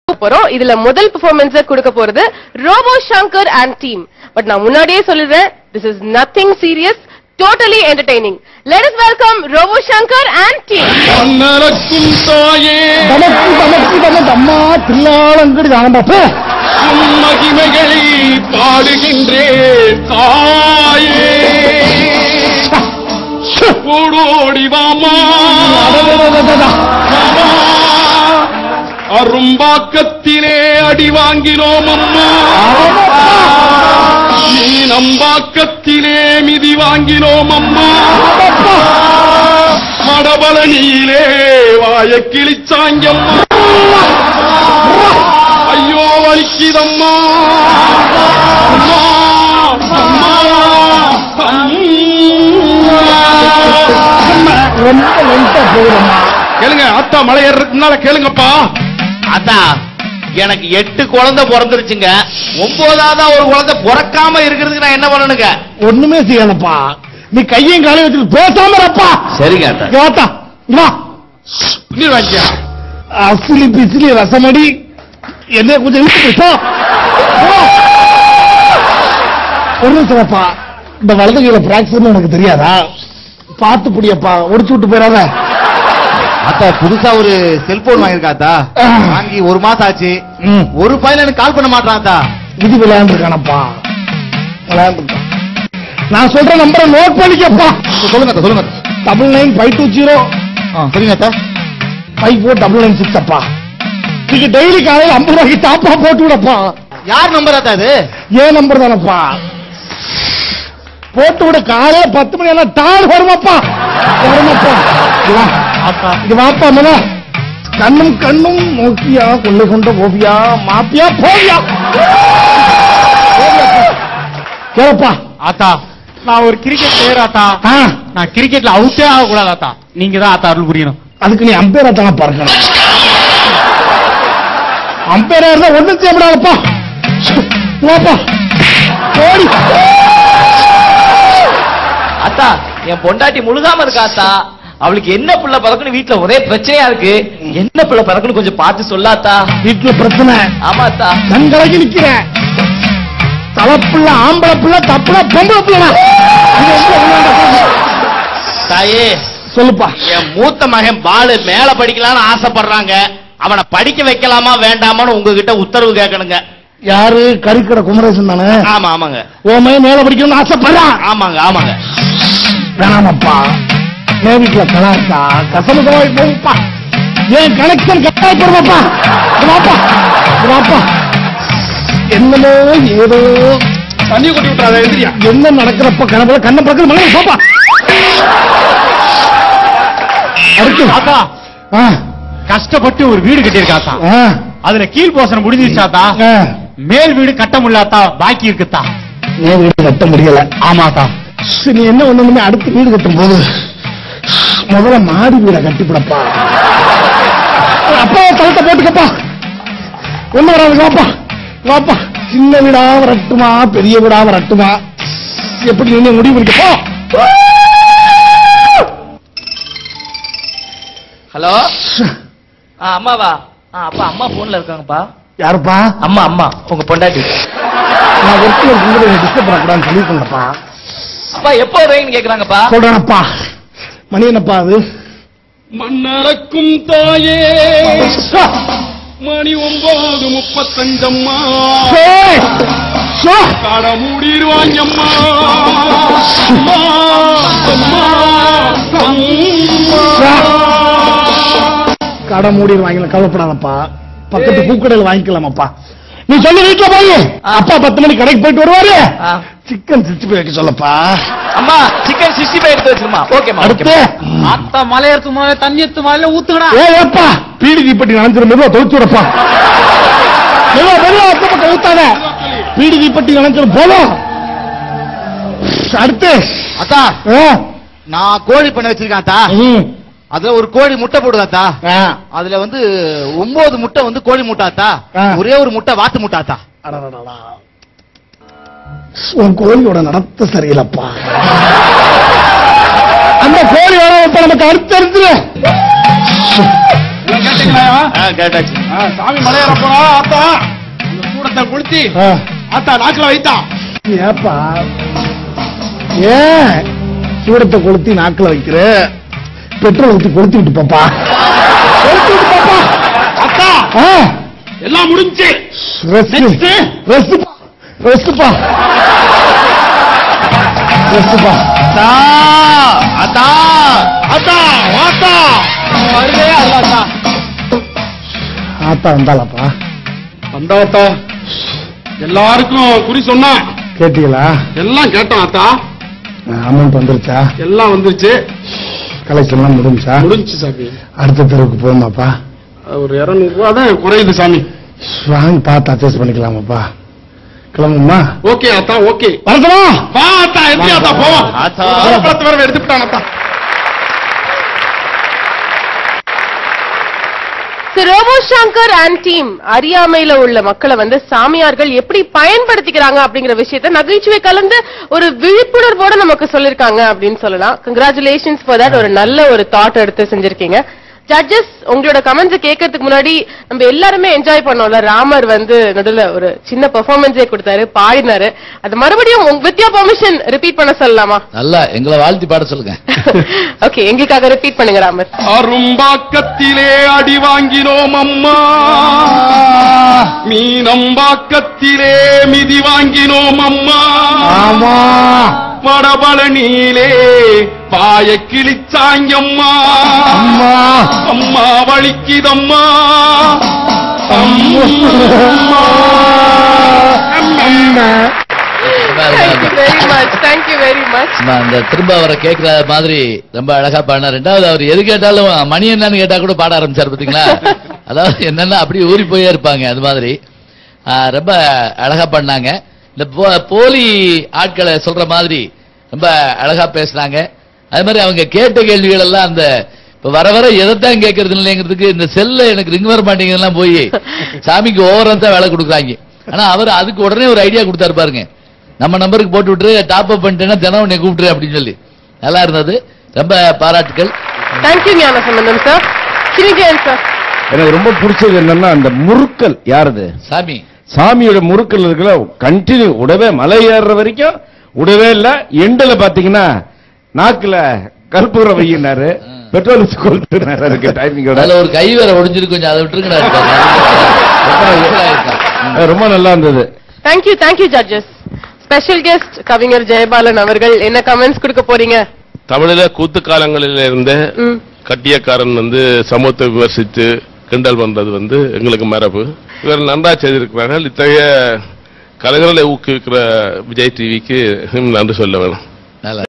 போறோம் இதுல முதல் பெர்ஃபார்மன்ஸ் கொடுக்க போறது Robo Shankar and team but நான் முன்னாடியே சொல்லிடுறேன் this is nothing serious totally entertaining let us welcome Robo Shankar and team மன்னரக்கும் தாயே தமக்கு தமக்கு தமக்கு அம்மா தில்லாலங்கடி தானப்பா உன் மகிமைகளை பாடுகின்றேன் தாயே ஓடோடி வாமா வாமா. அரும்பாக்கத்திலே அடி வாங்கினோம் அம்மா நீ நம்பாக்கத்திலே மிதி வாங்கினோம் அம்மா மடபலனியிலே வாய கிழிச்சாங்கம்மா ஐயோ வலிக்குதம்மா அம்மா, அம்மா, அம்மா. ரொம்ப லென்த்தா போகுதம்மா கேளுங்க அத்தா மலை ஏறதுக்கு முன்னால கேளுங்கப்பா அத்தா எனக்கு எட்டு குழந்தை பிறந்துருச்சுங்க ஒன்பதாவதா ஒரு குழந்தை பிறக்காம இருக்கிறதுக்கு நான் என்ன பண்ணணுங்க ஒண்ணுமே செய்யாதப்பா நீ கையும் காலையும் வச்சுட்டு பேசாம இருப்பா சரிங்க அத்தா கேட்டா வா நீர் வாங்கியா அசிலி பிசிலி ரசமடி என்ன கொஞ்சம் இழுத்து போ போ. ஒரு நிமிஷம்ப்பா இந்த வலது கையில பிராக்சர்னு எனக்கு தெரியாதா பார்த்து புடியப்பா ஒடிச்சு விட்டு போயிடாத அத்தா புதுசா ஒரு செல்போன் வாங்கியிருக்காத்தா ஆ. வாங்கி ஒரு மாசம் ஆச்சு ம். ஒரு பையன் எனக்கு கால் பண்ண மாட்டான் அத்தா இது விளையாண்டுருக்கானப்பா விளையாண்டுருக்கான் நான் சொல்ற நம்பரை நோட் பண்ணிக்கப்பா சொல்லுங்க அத்தா, சொல்லுங்க அத்தா. Double nine five two zero ஆ, சரிங்க அத்தா five four double nine six அப்பா நீங்க டெய்லி காலையில் ஐம்பது ரூபாய்க்கு டாப்பா போட்டு விடப்பா யார் நம்பர் அத்தா இது ஏன் நம்பர் தானப்பா போட்டு விட காலையில பத்து மணி எல்லாம் டால் வருமாப்பா வருமாப்பா இங்க வா. இது வாப்பா மன கண்ணும் கண்ணும் நோக்கியா கொள்ளை கொண்ட ஓவியா மாப்பியா போவியா கேப்பா ஆத்தா நான் ஒரு கிரிக்கெட் பிளேயர் ஆத்தா ஆ, நான் கிரிக்கெட்ல அவுட்டே ஆக கூடாது ஆத்தா நீங்க தான் ஆத்தா அருள் புரியணும் அதுக்கு நீ அம்பேரா தானே பார்க்கணும் அம்பேரா இருந்தா ஒண்ணும் செய்ய முடியாதுப்பா வாப்பா ஓடி அத்தா என் பொண்டாட்டி முழுகாம இருக்கா அத்தா அவளுக்கு என்ன பிள்ளை பிறக்குன்னு வீட்டுல ஒரே பிரச்சனையா இருக்கு என்ன பிள்ளை பிறக்குன்னு கொஞ்சம் பார்த்து சொல்லாத்தா வீட்டுல பிரச்சனை ஆமா அத்தா கண்கலக்கி நிக்கிறேன் தலைப்புள்ள ஆம்பளை பிள்ளை தப்புல பொம்பளை பிள்ளை தாயே சொல்லுப்பா என் மூத்த மகன் பாலு மேல படிக்கலாம்னு ஆசைப்படுறாங்க அவனை படிக்க வைக்கலாமா வேண்டாமான்னு உங்ககிட்ட உத்தரவு கேட்கணுங்க யாரு கறிக்கடை குமரேசன் தானே ஆமா ஆமாங்க ஓமே மேல படிக்கணும்னு ஆசைப்படுறான் ஆமாங்க ஆமாங்க வேணாமப்பா நேவிக்குள்ள கலாக்கா கசம கவாய் போகுப்பா என் கனெக்ஷன் கட்டாய் போடுவாப்பா வாப்பா வாப்பா என்னமோ ஏதோ தண்ணி கொட்டி விட்டுறாத எந்திரியா என்ன நடக்கிறப்ப கனவுல கண்ண பறக்குது மலை பாப்பா அடுத்து ஆத்தா ஆ, கஷ்டப்பட்டு ஒரு வீடு கட்டியிருக்காத்தா ஆ, அதுல கீழ் போசனம் முடிஞ்சிருச்சாத்தா ஆ. மேல் வீடு கட்ட முடியலாத்தா பாக்கி இருக்குத்தா நீ வீடு கட்ட முடியல ஆமாத்தா சரி, நீ என்ன ஒண்ணுமே அடுத்து வீடு கட்டும் போது முதல்ல மாடி வீட கட்டிவிடப்பா அப்பா தளத்தை போட்டுக்கப்பா ஒண்ணு வராது வாப்பா வாப்பா சின்ன வீடா வரட்டுமா பெரிய வீடா வரட்டுமா எப்படி நீங்க முடிவு பண்ணிக்கப்போ ஹலோ அம்மாவா ஆ, அப்பா அம்மா போன்ல இருக்காங்கப்பா யாருப்பா அம்மா அம்மா உங்க பொண்டாட்டி நான் ஒர்க்கில் இருக்கும்போது டிஸ்டர்ப் பண்ணக்கூடாதுன்னு சொல்லியிருக்கேன்ப்பா அப்பா எப்போ வருவீங்கன்னு கேக்குறாங்கப்பா சொல்றேனப்பா மணி என்னப்பா அது மன்னரக்கும் தாயே மணி ஒன்பது முப்பத்தஞ்சம்மா சே, சே. கட மூடிடுவாங்கம்மா அம்மா, அம்மா, அம்மா. கடை மூடிடுவாங்கள கவலைப்படாதப்பா பக்கத்து பூக்கடையில் வாங்கிக்கலாமாப்பா நீ சொல்லி வீட்டுல போய் அப்பா பத்து மணி கடைக்கு போயிட்டு வருவாரு ஆ. சிக்கன் சிக்ஸ்டி ஃபைவ் வைக்க சொல்லப்பா அம்மா சிக்கன் சிக்ஸ்டி ஃபைவ் எடுத்து வச்சிருமா ஓகேமா அடுத்து ஆத்தா மலை எடுத்து முதல்ல தண்ணி எடுத்து முதல்ல ஊத்துக்கடா ஏ ஏப்பா பீடி தீப்பெட்டி நினைச்சிரு மெதுவா தொலைச்சு விடப்பா மெதுவா மெதுவா அத்தை பக்கம் ஊத்தாத பீடி தீப்பெட்டி நினைச்சிரு போதும் அடுத்து அத்தா ஆ, நான் கோழி பண்ண வச்சிருக்கேன் அத்தா ம், அதுல ஒரு கோழி முட்டை போடுதாத்தா ஆ. அதுல வந்து ஒன்பது முட்டை வந்து கோழி முட்டாத்தா ஆ. ஒரே ஒரு முட்டை வாத்து முட்டாத்தா அடடடடா. உன் கோழியோட நடத்த சரியில்லப்பா அந்த கோழியோட இப்ப நமக்கு அடுத்து இருந்து கேட்டீங்களா கேட்டாச்சு ஆ, சாமி மலையேற போறா ஆத்தா இந்த கூடத்தை கொளுத்தி ஆ, ஆத்தா நாக்குல வைத்தான் ஏப்பா ஏன் சூடத்தை கொளுத்தி நாக்குல வைக்கிற பெட்ரோல் ஊத்தி கொளுத்தி விட்டு பாப்பா கொளுத்தி விட்டு பாப்பா அத்தா ஆ, எல்லாம் முடிஞ்சு ரெஸ்ட் Next. ரெஸ்ட்பா ரெஸ்ட்பா ரெஸ்ட்பா அத்தா அத்தா அத்தா வாத்தா வருதே அல்லாத்தா ஆத்தா வந்தாளப்பா வந்தாத்தா எல்லாருக்கும் குறி சொன்னா கேட்டீங்களா எல்லாம் கேட்டோம் அத்தா அமௌண்ட் வந்துருச்சா எல்லாம் வந்துருச்சு கலெக்ஷன் எல்லாம் முடிஞ்சா முடிஞ்சு சாமி அடுத்த தெருவுக்கு போகுமாப்பா ஒரு இருநூறு ரூபா தான் குறையுது சாமி வாங்கி பார்த்து அட்ஜஸ்ட் பண்ணிக்கலாமாப்பா கிளம்புமா ஓகே அத்தா ஓகே வரட்டுமா வா அத்தா எப்படி அத்தா போவோம் ஆத்தா. பத்து வரை எடுத்துட்டான் அத்தா ரோபோ சங்கர் அண்ட் டீம் அறியாமையில உள்ள மக்களை வந்து சாமியார்கள் எப்படி பயன்படுத்திக்கிறாங்க அப்படிங்கிற விஷயத்த நகைச்சுவை கலந்து ஒரு விழிப்புணர்வோட நமக்கு சொல்லிருக்காங்க அப்படின்னு சொல்லலாம் கங்க்ராச்சுலேஷன்ஸ் ஃபார் தட் ஒரு நல்ல ஒரு தாட் எடுத்து செஞ்சிருக்கீங்க ஜட்ஜஸ் உங்களோட கமெண்ட்ஸ் கேட்கறதுக்கு முன்னாடி நம்ம எல்லாருமே என்ஜாய் பண்ணோம்ல ராமர் வந்து நடுவுல ஒரு சின்ன பெர்ஃபார்மன்ஸே கொடுத்தாரு பாடினாரு அது மறுபடியும் வித் யோர் பெர்மிஷன் ரிப்பீட் பண்ண சொல்லலாமா நல்லா எங்களை வாழ்த்தி பாட சொல்லுங்க ஓகே எங்களுக்காக ரிப்பீட் பண்ணுங்க ராமர் அரும்பாக்கத்திலே அடி வாங்கினோம் அம்மா மீனம்பாக்கத்திலே மிதி வாங்கினோம் அம்மா ஆமா வடபழனியிலே பாய கிழிச்சாங்கம்மா அம்மா அம்மா வலிக்குதம்மா அம்மா அம்மா thank you very much thank you very much சும்மா அந்த திரும்ப அவரை கேட்கிற மாதிரி ரொம்ப அழகா பாடினார் ரெண்டாவது அவர் எது கேட்டாலும் மணி என்னன்னு கேட்டா கூட பாட ஆரம்பிச்சார் பாத்தீங்களா அதாவது என்னன்னா அப்படியே ஊறி போயே இருப்பாங்க அது மாதிரி ஆ, ரொம்ப அழகா பண்ணாங்க இந்த போ- போலி ஆட்களை சொல்ற மாதிரி ரொம்ப அழகா பேசுனாங்க அது மாதிரி அவங்க கேட்ட கேள்விகள் எல்லாம் அந்த இப்ப வர வர எதைத்தான் கேட்கறது இல்லைங்கிறதுக்கு இந்த செல்ல எனக்கு ரிங் வர மாட்டேங்குதுலாம் போய் சாமிக்கு ஓவரா தான் வேலை கொடுக்குறாங்க ஆனா அவர் அதுக்கு உடனே ஒரு ஐடியா கொடுத்தாரு பாருங்க நம்ம நம்பருக்கு போட்டு விட்டுரு டாப் அப் பண்ணிட்டேன்னா தினம் உன்னை கூப்பிட்டுரு அப்படின்னு சொல்லி நல்லா இருந்தது ரொம்ப பாராட்டுகள் தேங்க்யூ ஞான சம்பந்தம் சார் சினிஜயன் சார் எனக்கு ரொம்ப பிடிச்சது என்னன்னா அந்த முறுக்கல் யாருது சாமி சாமியோட முறுக்கல் இருக்குல்ல கண்டினியூ உடவே மலை ஏறுற வரைக்கும் உடவே இல்ல எண்டுல பாத்தீங்கன்னா நாக்குல கற்பூரம் வையினாரு பெட்ரோல் வச்சு கொளுத்துனாரு அதுக்கு டைமிங்கோட அதுல ஒரு கை வேற ஒடிஞ்சிருக்கு கொஞ்சம் அதை விட்டுருங்க ரொம்ப நல்லா இருந்தது thank you thank you judges special guest கவிஞர் ஜெயபாலன் அவர்கள் என்ன கமெண்ட்ஸ் கொடுக்க போறீங்க தமிழில கூத்து காலங்களில் இருந்த ம். கட்டியக்காரன் வந்து சமூகத்தை விமர்சித்து கிண்டல் பண்றது வந்து எங்களுக்கு மரபு இவர் நன்றா செய்திருக்கிறார்கள் இத்தகைய கலைஞர்களை ஊக்குவிக்கிற விஜய் டிவிக்கு நன்றி சொல்ல வேணும் நல்லா